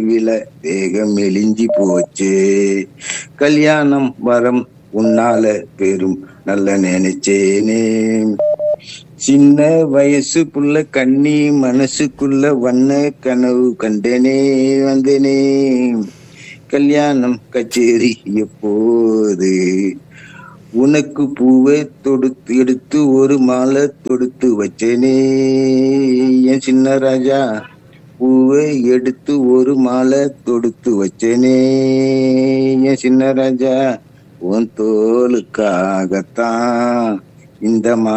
விழ தேகம் மெலிஞ்சி போச்சு கல்யாணம் வரம் உன்னால பெரும் நல்ல நினைச்சேனே சின்ன வயசு புள்ள கண்ணி மனசுக்குள்ள வண்ண கனவு கண்டனே வந்தனே கல்யாணம் கச்சேரி எப்போது உனக்கு பூவை தொடுத்து எடுத்து ஒரு மாலை தொடுத்து வச்சேனே என் சின்ன ராஜா பூவை எடுத்து ஒரு மாலை தொடுத்து வச்சேனே என் சின்ன ராஜா உன் தோலுக்காகத்தான் இந்த மா